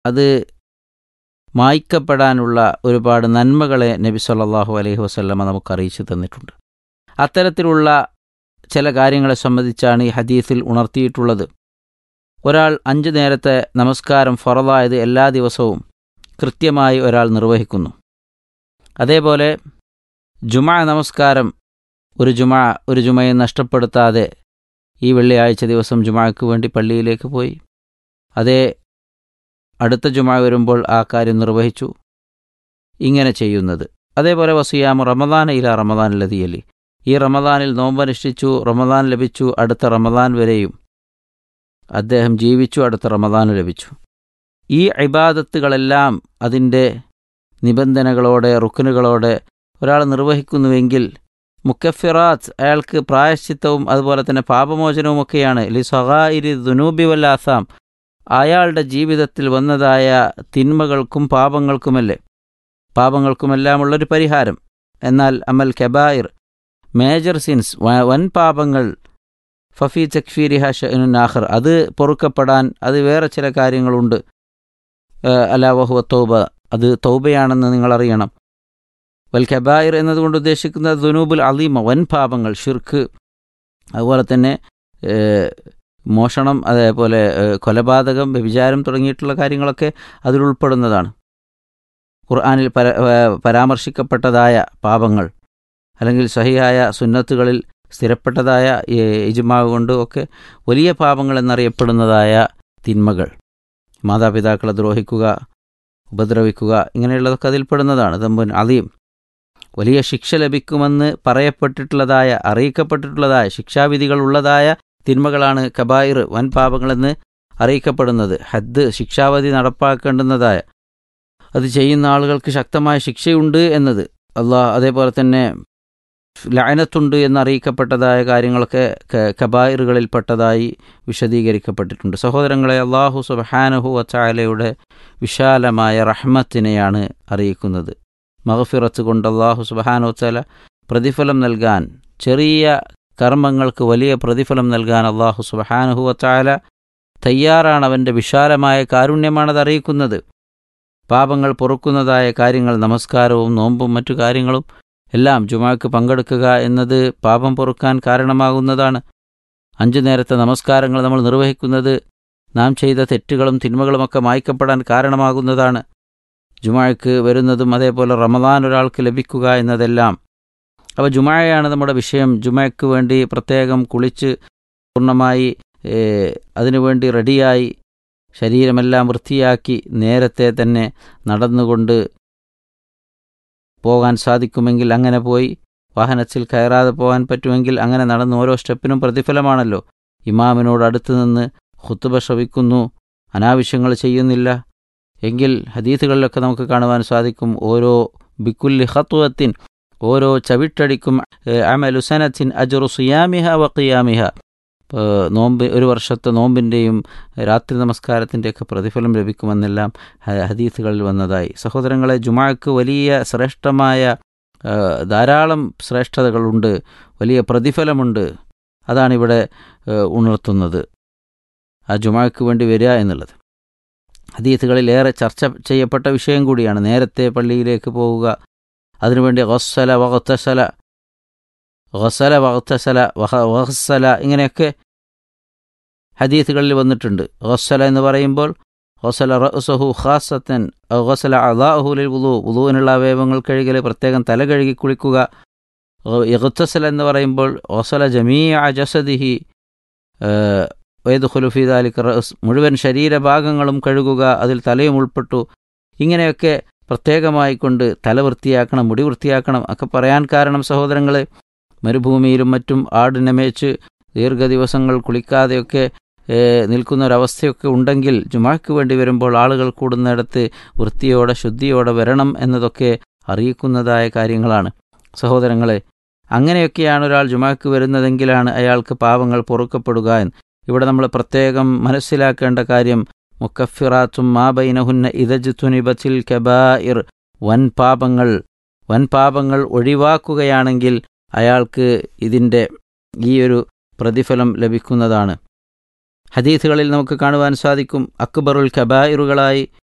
അത് മായ്ക്കപ്പെടാനുള്ള ഒരുപാട് നന്മകളെ നബി സല്ലല്ലാഹു അലൈഹി വസല്ലമ നമുക്ക് അറിയിച്ചു തന്നിട്ടുണ്ട് അത്തരത്തിലുള്ള ചില കാര്യങ്ങളെ സംബന്ധിച്ചാണ് ഈ ഹദീസിൽ ഉണർത്തിയിട്ടുള്ളത് ഒരാൾ അഞ്ച് നേരത്തെ നമസ്കാരം ഫറലായത് എല്ലാ ദിവസവും കൃത്യമായി ഒരാൾ നിർവഹിക്കുന്നു അതേപോലെ ജുമാ നമസ്കാരം ഒരു ജുമാ ഒരു ജുമയെ നഷ്ടപ്പെടുത്താതെ ഈ വെള്ളിയാഴ്ച ദിവസം ജുമാക്ക് വേണ്ടി പള്ളിയിലേക്ക് പോയി അതേ അടുത്ത ജുമാ വരുമ്പോൾ ആ കാര്യം നിർവഹിച്ചു ഇങ്ങനെ ചെയ്യുന്നത് അതേപോലെ വസിയാമു റമദാൻ ഇല റമദാൻ ലതിയലി ഈ റമദാനിൽ നോമ്പനുഷ്ഠിച്ചു റമദാൻ ലഭിച്ചു അടുത്ത റമദാൻ വരെയും അദ്ദേഹം ജീവിച്ചു അടുത്ത റമദാൻ ലഭിച്ചു ഈ ഇബാദത്തുകളെല്ലാം അതിൻ്റെ നിബന്ധനകളോടെ റുക്കനുകളോടെ ഒരാൾ നിർവഹിക്കുന്നുവെങ്കിൽ മുക്കഫിറാത്ത് അയാൾക്ക് പ്രായശ്ചിത്തവും അതുപോലെ തന്നെ പാപമോചനവുമൊക്കെയാണ് ലി സഹായിരി ദുനൂബി വല്ലാസാം അയാളുടെ ജീവിതത്തിൽ വന്നതായ തിന്മകൾക്കും പാപങ്ങൾക്കുമല്ലേ പാപങ്ങൾക്കുമെല്ലാമുള്ളൊരു പരിഹാരം എന്നാൽ അമൽ കബായിർ മേജർ സിൻസ് വൻ പാപങ്ങൾ ഫഫി ചക്ഫീരിഹ ഷനുനാഹർ അത് പൊറുക്കപ്പെടാൻ അത് വേറെ ചില കാര്യങ്ങളുണ്ട് അല വഹുവ തൗബ അത് തൗബയാണെന്ന് നിങ്ങൾ അറിയണം വൽ കബായിർ എന്നതുകൊണ്ട് ഉദ്ദേശിക്കുന്നത് ദുനൂബുൽ അലീമ വൻ പാപങ്ങൾ ഷിർക്ക് അതുപോലെ തന്നെ മോഷണം അതേപോലെ കൊലപാതകം വ്യഭിചാരം തുടങ്ങിയിട്ടുള്ള കാര്യങ്ങളൊക്കെ അതിലുൾപ്പെടുന്നതാണ് ഖുർആാനിൽ പര പരാമർശിക്കപ്പെട്ടതായ പാപങ്ങൾ അല്ലെങ്കിൽ സഹിയായ സുന്നത്തുകളിൽ സ്ഥിരപ്പെട്ടതായ ഇജുമാവ് കൊണ്ട് ഒക്കെ വലിയ പാപങ്ങൾ എന്നറിയപ്പെടുന്നതായ തിന്മകൾ മാതാപിതാക്കളെ ദ്രോഹിക്കുക ഉപദ്രവിക്കുക ഇങ്ങനെയുള്ളതൊക്കെ അതിൽപ്പെടുന്നതാണ് തമ്പുൻ അലീം വലിയ ശിക്ഷ ലഭിക്കുമെന്ന് പറയപ്പെട്ടിട്ടുള്ളതായ അറിയിക്കപ്പെട്ടിട്ടുള്ളതായ ശിക്ഷാവിധികൾ ഉള്ളതായ തിന്മകളാണ് കബായിർ വൻ പാപങ്ങളെന്ന് അറിയിക്കപ്പെടുന്നത് ഹദ് ശിക്ഷാവധി നടപ്പാക്കേണ്ടുന്നതായ അത് ചെയ്യുന്ന ആളുകൾക്ക് ശക്തമായ ശിക്ഷയുണ്ട് എന്നത് അള്ളാഹ് അതേപോലെ തന്നെ ലയനത്തുണ്ട് എന്നറിയിക്കപ്പെട്ടതായ കാര്യങ്ങളൊക്കെ കബായിറുകളിൽപ്പെട്ടതായി വിശദീകരിക്കപ്പെട്ടിട്ടുണ്ട് സഹോദരങ്ങളെ അള്ളാഹു സുബഹാനഹു വച്ചാലയുടെ വിശാലമായ റഹ്മത്തിനെയാണ് അറിയിക്കുന്നത് മഹഫിറത്ത് കൊണ്ട് അള്ളാഹു സുബഹാനു വച്ചാല പ്രതിഫലം നൽകാൻ ചെറിയ കർമ്മങ്ങൾക്ക് വലിയ പ്രതിഫലം നൽകാൻ അള്ളാഹു സുബഹാനഹു വച്ചാല തയ്യാറാണ് അവൻ്റെ വിശാലമായ കാരുണ്യമാണത് അറിയിക്കുന്നത് പാപങ്ങൾ പൊറുക്കുന്നതായ കാര്യങ്ങൾ നമസ്കാരവും നോമ്പും മറ്റു കാര്യങ്ങളും എല്ലാം ജുമാക്ക് പങ്കെടുക്കുക എന്നത് പാപം പൊറുക്കാൻ കാരണമാകുന്നതാണ് അഞ്ചു നേരത്തെ നമസ്കാരങ്ങൾ നമ്മൾ നിർവഹിക്കുന്നത് നാം ചെയ്ത തെറ്റുകളും തിന്മകളുമൊക്കെ മായ്ക്കപ്പെടാൻ കാരണമാകുന്നതാണ് ജുമാക്ക് വരുന്നതും അതേപോലെ റമദാൻ ഒരാൾക്ക് ലഭിക്കുക എന്നതെല്ലാം അപ്പോൾ ജുമായയാണ് നമ്മുടെ വിഷയം ജുമയ്ക്ക് വേണ്ടി പ്രത്യേകം കുളിച്ച് പൂർണ്ണമായി അതിനുവേണ്ടി റെഡിയായി ശരീരമെല്ലാം വൃത്തിയാക്കി നേരത്തെ തന്നെ നടന്നുകൊണ്ട് പോകാൻ സാധിക്കുമെങ്കിൽ അങ്ങനെ പോയി വാഹനത്തിൽ കയറാതെ പോകാൻ പറ്റുമെങ്കിൽ അങ്ങനെ നടന്ന് ഓരോ സ്റ്റെപ്പിനും പ്രതിഫലമാണല്ലോ ഇമാമിനോട് അടുത്ത് നിന്ന് ഹുത്തുബ ശ്രവിക്കുന്നു അനാവശ്യങ്ങൾ ചെയ്യുന്നില്ല എങ്കിൽ ഹദീസുകളിലൊക്കെ നമുക്ക് കാണുവാൻ സാധിക്കും ഓരോ ബിക്കുല്ലി ഹത്വത്തിൻ ഓരോ ചവിട്ടടിക്കും അമലുസനത്തിൻ അജുറു സുയാമിഹ വക്കിയാമിഹ നോമ്പ് ഒരു വർഷത്തെ നോമ്പിൻ്റെയും രാത്രി നമസ്കാരത്തിൻ്റെയൊക്കെ പ്രതിഫലം ലഭിക്കുമെന്നെല്ലാം ഹദീസുകളിൽ വന്നതായി സഹോദരങ്ങളെ ജുമാക്ക് വലിയ ശ്രേഷ്ഠമായ ധാരാളം ശ്രേഷ്ഠതകളുണ്ട് വലിയ പ്രതിഫലമുണ്ട് അതാണിവിടെ ഉണർത്തുന്നത് ആ ജുമാക്ക് വേണ്ടി വരിക എന്നുള്ളത് ഹദീസുകളിൽ ഏറെ ചർച്ച ചെയ്യപ്പെട്ട വിഷയം കൂടിയാണ് നേരത്തെ പള്ളിയിലേക്ക് പോവുക അതിനുവേണ്ടി ഗസ്സല വഹത്തസല ഗസല വഹത്തസല വഹ വഹസ്സല ഇങ്ങനെയൊക്കെ ഹദീസുകളിൽ വന്നിട്ടുണ്ട് ഗസ്സല എന്ന് പറയുമ്പോൾ ഗസല റസഹു ഖാസത്തൻ ഗസല അദാഹുലിൽ വുളു വുളുവിനുള്ള അവയവങ്ങൾ കഴുകൽ പ്രത്യേകം തല കഴുകി കുളിക്കുക യഹത്തസല എന്ന് പറയുമ്പോൾ ഗസല ജമീ ജസദിഹി വൈദ് ഖുലുഫീദ് അലിക്ക് റസ് മുഴുവൻ ശരീരഭാഗങ്ങളും കഴുകുക അതിൽ തലയും ഉൾപ്പെട്ടു ഇങ്ങനെയൊക്കെ പ്രത്യേകമായി കൊണ്ട് തല വൃത്തിയാക്കണം മുടി വൃത്തിയാക്കണം ഒക്കെ പറയാൻ കാരണം സഹോദരങ്ങൾ മരുഭൂമിയിലും മറ്റും ആടിനെ മേച്ച് ദീർഘദിവസങ്ങൾ കുളിക്കാതെയൊക്കെ നിൽക്കുന്ന ഒരവസ്ഥയൊക്കെ ഉണ്ടെങ്കിൽ ജുമാക്ക് വേണ്ടി വരുമ്പോൾ ആളുകൾ കൂടുന്നിടത്ത് വൃത്തിയോടെ ശുദ്ധിയോടെ വരണം എന്നതൊക്കെ അറിയിക്കുന്നതായ കാര്യങ്ങളാണ് സഹോദരങ്ങളെ അങ്ങനെയൊക്കെയാണ് ഒരാൾ ജുമാക്ക് വരുന്നതെങ്കിലാണ് അയാൾക്ക് പാവങ്ങൾ പൊറുക്കപ്പെടുക എന്ന് ഇവിടെ നമ്മൾ പ്രത്യേകം മനസ്സിലാക്കേണ്ട കാര്യം മുക്കഫിറാത്തും മാ ബൈനഹുന്ന ഇതജുനിബത്തിൽ കബായിർ വൻ പാപങ്ങൾ വൻ പാപങ്ങൾ ഒഴിവാക്കുകയാണെങ്കിൽ അയാൾക്ക് ഇതിൻ്റെ ഈ ഒരു പ്രതിഫലം ലഭിക്കുന്നതാണ് ഹദീസുകളിൽ നമുക്ക് കാണുവാൻ സാധിക്കും അക്ബറുൽ കബായിറുകളായി